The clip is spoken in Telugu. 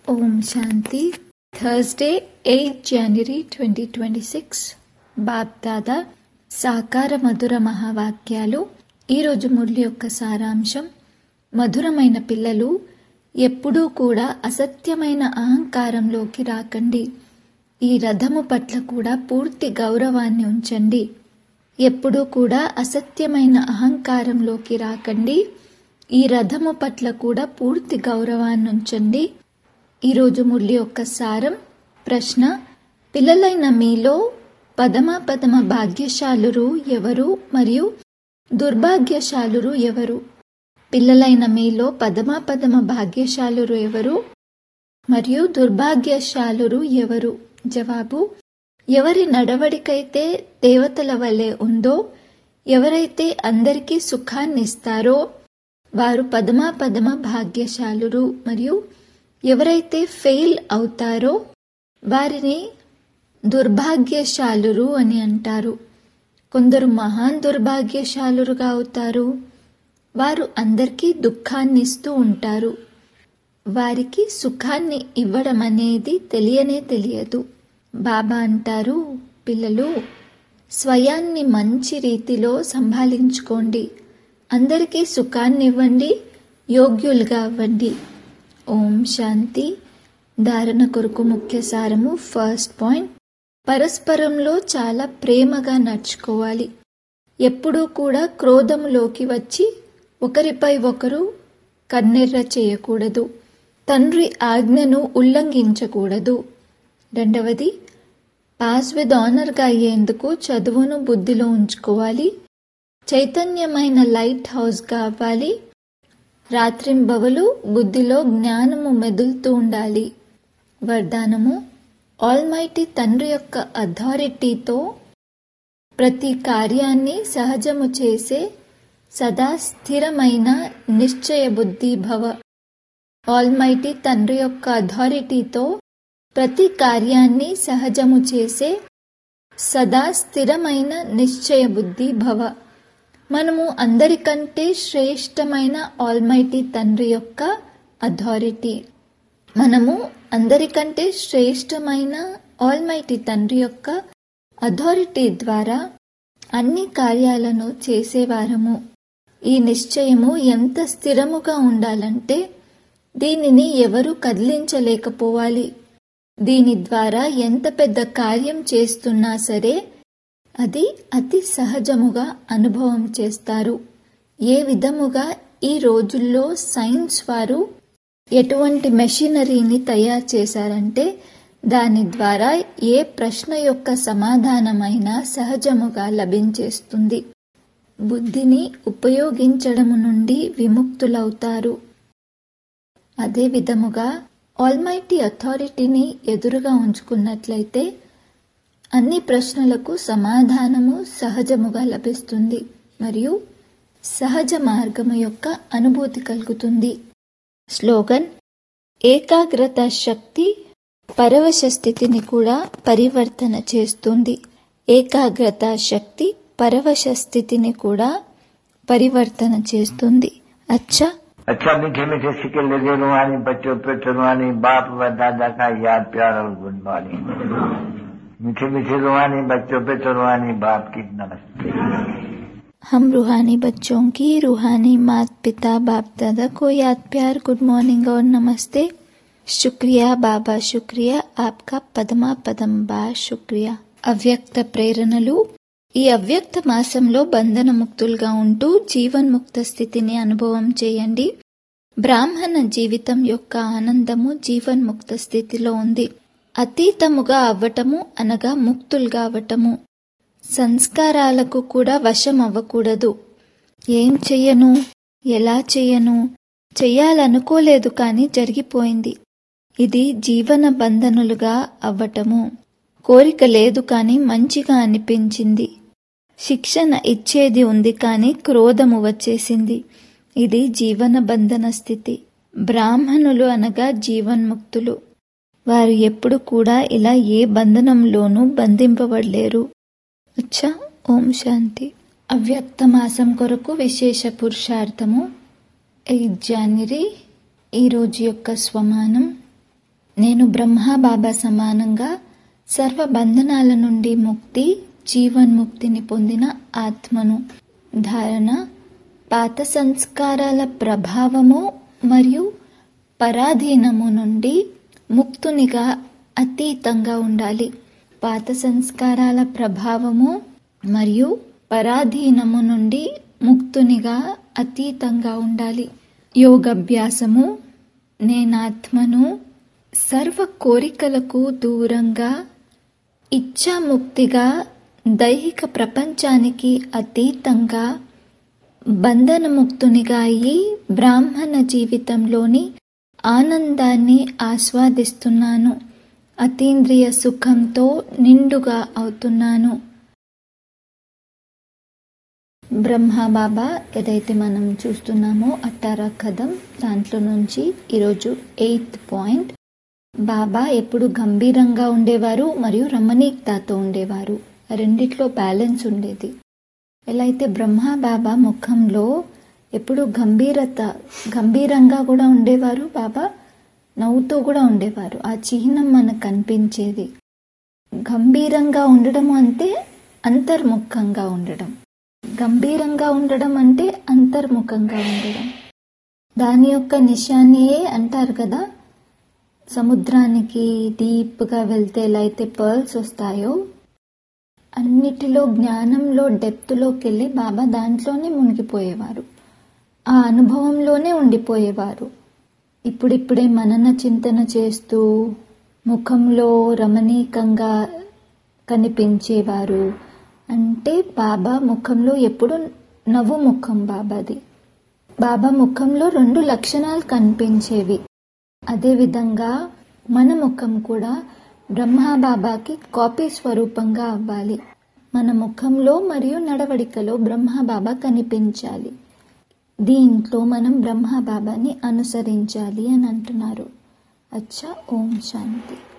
ఓం Shanti Thursday eighth January twenty twenty six BapDada సాకార మధుర మహావాక్యాలు ఈరోజు మురళి యొక్క సారాంశం మధురమైన పిల్లలు ఎప్పుడూ కూడా అసత్యమైన అహంకారంలోకి రాకండి ఈ రథము పట్ల కూడా పూర్తి గౌరవాన్ని ఉంచండి ఎప్పుడూ కూడా అసత్యమైన అహంకారంలోకి రాకండి ఈ రథము పట్ల కూడా పూర్తి గౌరవాన్ని ఉంచండి ఈరోజు మురళి యొక్క సారం ప్రశ్న పిల్లలైన మీలో పదమ పదమ భాగ్యశాలురు ఎవరు మరియు దుర్భాగ్యశాలురు ఎవరు పిల్లలైన మీలో పదమ పదమ భాగ్యశాలురు ఎవరు మరియు దుర్భాగ్యశాలురు ఎవరు జవాబు ఎవరి నడవడికైతే దేవతల వలె ఉందో ఎవరైతే అందరికీ సుఖాన్ని ఇస్తారో వారు పదమ పదమ భాగ్యశాలురు మరియు ఎవరైతే ఫెయిల్ అవుతారో వారిని దుర్భాగ్యశాలురు అని అంటారు కొందరు మహాన్ దుర్భాగ్యశాలురుగా అవుతారు వారు అందరికీ దుఃఖాన్ని ఇస్తూ ఉంటారు వారికి సుఖాన్ని ఇవ్వడం అనేది తెలియనే తెలియదు బాబా అంటారు పిల్లలు స్వయాన్ని మంచి రీతిలో సంభాళించుకోండి అందరికీ సుఖాన్ని ఇవ్వండి యోగ్యులుగా అవ్వండి ఓం శాంతి ధారణ కొరకు ముఖ్య సారము ఫస్ట్ పాయింట్ పరస్పరంలో చాలా ప్రేమగా నడుచుకోవాలి ఎప్పుడూ కూడా క్రోధములోకి వచ్చి ఒకరిపై ఒకరు కన్నెర్ర చేయకూడదు తండ్రి ఆజ్ఞను ఉల్లంఘించకూడదు రెండవది పాస్ విత్ ఆనర్గా అయ్యేందుకు చదువును బుద్ధిలో ఉంచుకోవాలి చైతన్యమైన లైట్ హౌస్గా అవ్వాలి రాత్రింబవలు బుద్ధిలో జ్ఞానము మెదులుతూ ఉండాలి వరదానము ఆల్మైటీ తండ్రి యొక్క అథారిటీతో ప్రతి కార్యాన్ని సహజము చేసే సదా స్థిరమైన నిశ్చయ బుద్ధి భవ ఆల్మైటీ తండ్రి యొక్క అథారిటీతో ప్రతి కార్యాన్ని సహజము చేసే సదా స్థిరమైన నిశ్చయ బుద్ధి భవ మనము అందరికంటే శ్రేష్టమైన ఆల్మైటీ తండ్రి యొక్క అథారిటీ మనము అందరికంటే శ్రేష్టమైన ఆల్మైటీ తండ్రి యొక్క అథారిటీ ద్వారా అన్ని కార్యాలను చేసేవారము ఈ నిశ్చయము ఎంత స్థిరముగా ఉండాలంటే దీనిని ఎవరు కదిలించలేకపోవాలి దీని ద్వారా ఎంత పెద్ద కార్యం చేస్తున్నా సరే అది అతి సహజముగా అనుభవం చేస్తారు ఏ విధముగా ఈ రోజుల్లో సైన్స్ వారు ఎటువంటి మెషినరీని తయారు చేశారంటే దాని ద్వారా ఏ ప్రశ్న యొక్క సమాధానమైనా సహజముగా లభించేస్తుంది బుద్ధిని ఉపయోగించడము నుండి విముక్తులవుతారు అదే విధముగా ఆల్మైటీ అథారిటీని ఎదురుగా ఉంచుకున్నట్లయితే అన్ని ప్రశ్నలకు సమాధానము సహజముగా లభిస్తుంది మరియు సహజ మార్గము యొక్క అనుభూతి కలుగుతుంది స్లోగన్ ఏకాగ్రత శక్తి పరవశ స్థితిని కూడా పరివర్తన చేస్తుంది ఏకాగ్రత శక్తి పరవశ స్థితిని కూడా పరివర్తన చేస్తుంది అచ్చా अच्छा मीठे मीठे सिक्के लगे रुहानी बच्चों पे रुहानी बाप व दादा का याद प्यार और गुड मॉर्निंग मीठे मीठे रुहानी बच्चों पे रुहानी बाप की नमस्ते हम रूहानी बच्चों की रूहानी माता पिता बाप दादा को याद प्यार गुड मॉर्निंग और नमस्ते शुक्रिया बाबा शुक्रिया आपका పదమా పదం బా శుక్రియా అవ్యక్త ప్రేరణలు ఈ అవ్యక్త మాసంలో బంధనముక్తులుగా ఉంటూ జీవన్ముక్త స్థితిని అనుభవం చేయండి బ్రాహ్మణ జీవితం యొక్క ఆనందము జీవన్ముక్త స్థితిలో ఉంది అతీతముగా అవ్వటము అనగా ముక్తులుగా అవ్వటము సంస్కారాలకు కూడా వశం అవ్వకూడదు ఏం చెయ్యను ఎలా చెయ్యను చెయ్యాలనుకోలేదు కానీ జరిగిపోయింది ఇది జీవన బంధనులుగా అవ్వటము కోరిక లేదు కానీ మంచిగా అనిపించింది శిక్షణ ఇచ్చేది ఉంది కానీ క్రోధము వచ్చేసింది ఇది జీవన బంధన స్థితి బ్రాహ్మణులు అనగా జీవన్ముక్తులు వారు ఎప్పుడు కూడా ఇలా ఏ బంధనంలోనూ బంధింపబడలేరు అచ్చా ఓం శాంతి అవ్యక్త మాసం కొరకు విశేష పురుషార్థము ఎయిత్ జనవరి ఈరోజు యొక్క స్వమానం నేను బ్రహ్మ బాబా సమానంగా సర్వ బంధనాల నుండి ముక్తి జీవన్ముక్తిని పొందిన ఆత్మను ధారణ పాత సంస్కారాల ప్రభావము మరియు పరాధీనము నుండి ముక్తునిగా అతీతంగా ఉండాలి పాత సంస్కారాల ప్రభావము మరియు పరాధీనము నుండి ముక్తునిగా అతీతంగా ఉండాలి యోగభ్యాసము నేనాత్మను సర్వ కోరికలకు దూరంగా ఇచ్ఛాముక్తిగా దైహిక ప్రపంచానికి అతీతంగా బంధనముక్తునిగా అయి బ్రాహ్మణ జీవితంలోని ఆనందాన్ని ఆస్వాదిస్తున్నాను అతీంద్రియ సుఖంతో నిండుగా అవుతున్నాను బ్రహ్మ బాబా ఏదైతే మనం చూస్తున్నామో అట్టారా కథం దాంట్లో నుంచి ఈరోజు ఎయిత్ పాయింట్ బాబా ఎప్పుడు గంభీరంగా ఉండేవారు మరియు రమణీక్తతో ఉండేవారు రెండిట్లో బ్యాలెన్స్ ఉండేది ఎలా అయితే బ్రహ్మ బాబా ముఖంలో ఎప్పుడు గంభీరత గంభీరంగా కూడా ఉండేవారు బాబా నవ్వుతూ కూడా ఉండేవారు ఆ చిహ్నం మనకు కనిపించేది గంభీరంగా ఉండడం అంటే అంతర్ముఖంగా ఉండడం గంభీరంగా ఉండడం అంటే అంతర్ముఖంగా ఉండడం దాని యొక్క నిశానియే అంటారు కదా సముద్రానికి డీప్గా వెళ్తే ఎలా అయితే పర్ల్స్ వస్తాయో అన్నిటిలో జ్ఞానంలో డెప్త్లోకి వెళ్ళి బాబా దాంట్లోనే మునిగిపోయేవారు ఆ అనుభవంలోనే ఉండిపోయేవారు ఇప్పుడిప్పుడే మనన చింతన చేస్తూ ముఖంలో రమణీకంగా కనిపించేవారు అంటే బాబా ముఖంలో ఎప్పుడు నవ్వు ముఖం బాబాది బాబా ముఖంలో రెండు లక్షణాలు కనిపించేవి అదేవిధంగా మన ముఖం కూడా బ్రహ్మ బాబాకి కాపీ స్వరూపంగా అవ్వాలి మన ముఖంలో మరియు నడవడికలో బ్రహ్మ బాబా కనిపించాలి దీంట్లో మనం బ్రహ్మ బాబాని అనుసరించాలి అని అంటున్నారు అచ్చా ఓం శాంతి